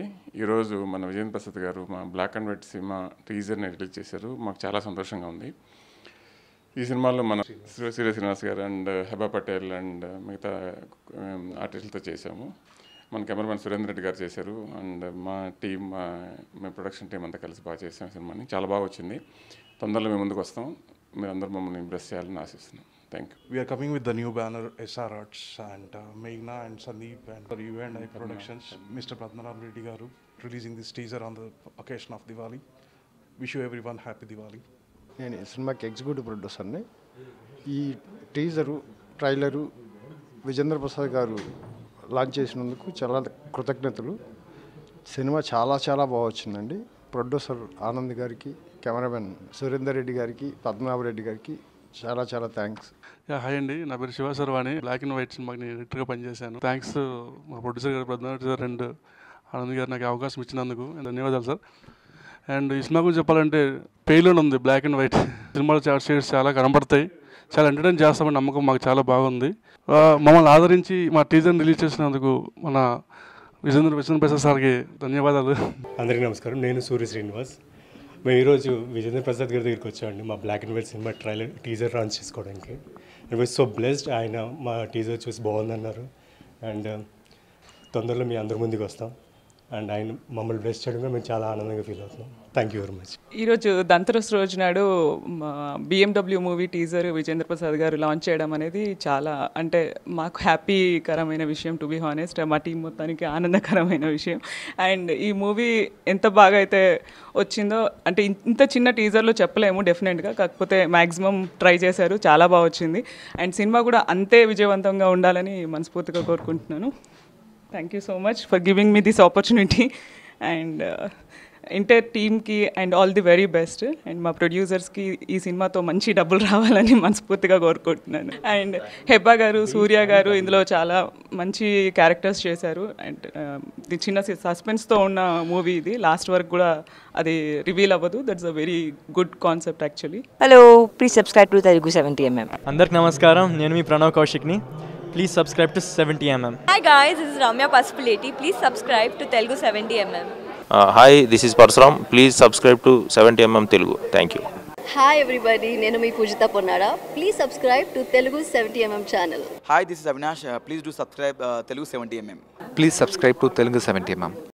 ఈరోజు మన విజేంద్ర ప్రసాద్ గారు మా బ్లాక్ అండ్ వైట్ సినిమా టీజర్ని రిలీజ్ చేశారు మాకు చాలా సంతోషంగా ఉంది ఈ సినిమాలో మన శ్రీ- సూర్య శ్రీనివాస్ గారు అండ్ హెబా పటేల్ అండ్ మిగతా ఆర్టిస్టులతో చేశాము మన కెమెరామెన్ సురేంద్ర రెడ్డి గారు చేశారు అండ్ మా టీం మా మా ప్రొడక్షన్ టీం అంతా కలిసి బాగా చేసాం సినిమాని చాలా బాగా వచ్చింది తొందరలో మేము ముందుకు వస్తాం మీరు అందరూ మమ్మల్ని ఇంప్రెస్ చేయాలని ఆశిస్తున్నాం thank you We are coming with the new banner SR Arts and uh, Meghna and Sandeep and for you and I Productions, Mr. Padmanabh Reddy Garu releasing this teaser on the occasion of Diwali. Wish you everyone happy Diwali. నేను ఈ సినిమాకి executive ప్రొడ్యూసర్ని ఈ teaser trailer Vijendra Prasad గారు launch చేసినందుకు చాలా కృతజ్ఞతలు cinema చాలా చాలా బాగా వచ్చిందండి ప్రొడ్యూసర్ ఆనంద్ గారికి కెమెరామెన్ సురేందర్ రెడ్డి గారికి పద్మనాభ రెడ్డి గారికి చాలా చాలా థ్యాంక్స్ యా హాయ్ అండి నా పేరు Shiva Sharvani black and white సినిమాకి నేను ఎడిటర్గా పనిచేశాను థ్యాంక్స్ మా ప్రొడ్యూసర్ గారు ప్రధాన సార్ అండ్ ఆనంద్ గారు నాకు ఈ అవకాశం ఇచ్చినందుకు ధన్యవాదాలు సార్ అండ్ ఈ సినిమా గురించి చెప్పాలంటే పెయిలోన్ ఉంది బ్లాక్ అండ్ వైట్ సినిమాలో చాలా షేడ్స్ చాలా కనబడతాయి చాలా ఎంటర్టైన్ చేస్తామని నమ్మకం మాకు చాలా బాగుంది ఆ, మమ్మల్ని ఆదరించి మా టీజర్ని రిలీజ్ చేసినందుకు మన విజేంద్ర విజేంద్ర ప్రసాద్ సార్కి ధన్యవాదాలు అందరికీ నమస్కారం నేను సూర్య శ్రీనివాస్ మేము ఈరోజు విజేంద్ర ప్రసాద్ గారి దగ్గరికి వచ్చామండి మా black and white cinema trailer teaser launch చేసుకోవడానికి అండ్ వై సో బ్లెస్డ్ ఆయన మా టీజర్ చూసి బాగుందన్నారు అండ్ తొందరలో మీ అందరి ముందుకు వస్తాం అండ్ ఆయన మమ్మల్ని బ్లెస్ చేయడం కూడా మేము చాలా ఆనందంగా ఫీల్ అవుతున్నాం థ్యాంక్ యూ వెరీ మచ్ ఈరోజు దంతరస్ రోజు నాడు BMW movie teaser Vijendra Prasad గారు లాంచ్ చేయడం అనేది చాలా అంటే మాకు హ్యాపీకరమైన విషయం టు బి హానెస్ట్ మా టీం మొత్తానికి ఆనందకరమైన విషయం అండ్ ఈ మూవీ ఎంత బాగా అయితే వచ్చిందో అంటే ఇన్- ఇంత చిన్న టీజర్లో చెప్పలేము డెఫినెట్గా కాకపోతే మ్యాక్సిమం ట్రై చేశారు చాలా బాగా వచ్చింది అండ్ సినిమా కూడా అంతే విజయవంతంగా ఉండాలని మనస్ఫూర్తిగా కోరుకుంటున్నాను thank you so much for giving me this opportunity and entire టీమ్కి and all the very best and మా ప్రొడ్యూసర్స్కి ఈ సినిమాతో మంచి డబ్బులు రావాలని మనస్ఫూర్తిగా కోరుకుంటున్నాను అండ్ హెబ్బా గారు సూర్య గారు ఇందులో చాలా మంచి క్యారెక్టర్స్ చేశారు అండ్ ఇది చిన్న సస్పెన్స్తో ఉన్న మూవీ ఇది లాస్ట్ వరకు కూడా అది రివీల్ అవ్వదు that's a very good concept actually hello please subscribe to Telugu seventy MM అందరికి నమస్కారం నేను మీ ప్రణవ్ కౌశిక్ని please subscribe to seventy MM Hi guys, this is Ramya Pasupuleti. Please subscribe to Telugu 70mm. Hi this is Parashuram please subscribe to seventy MM Telugu thank you hi everybody నేను మీ Poojitha Ponnada please subscribe to Telugu seventy MM channel hi this is Avinash please do subscribe Telugu seventy MM please subscribe to Telugu seventy MM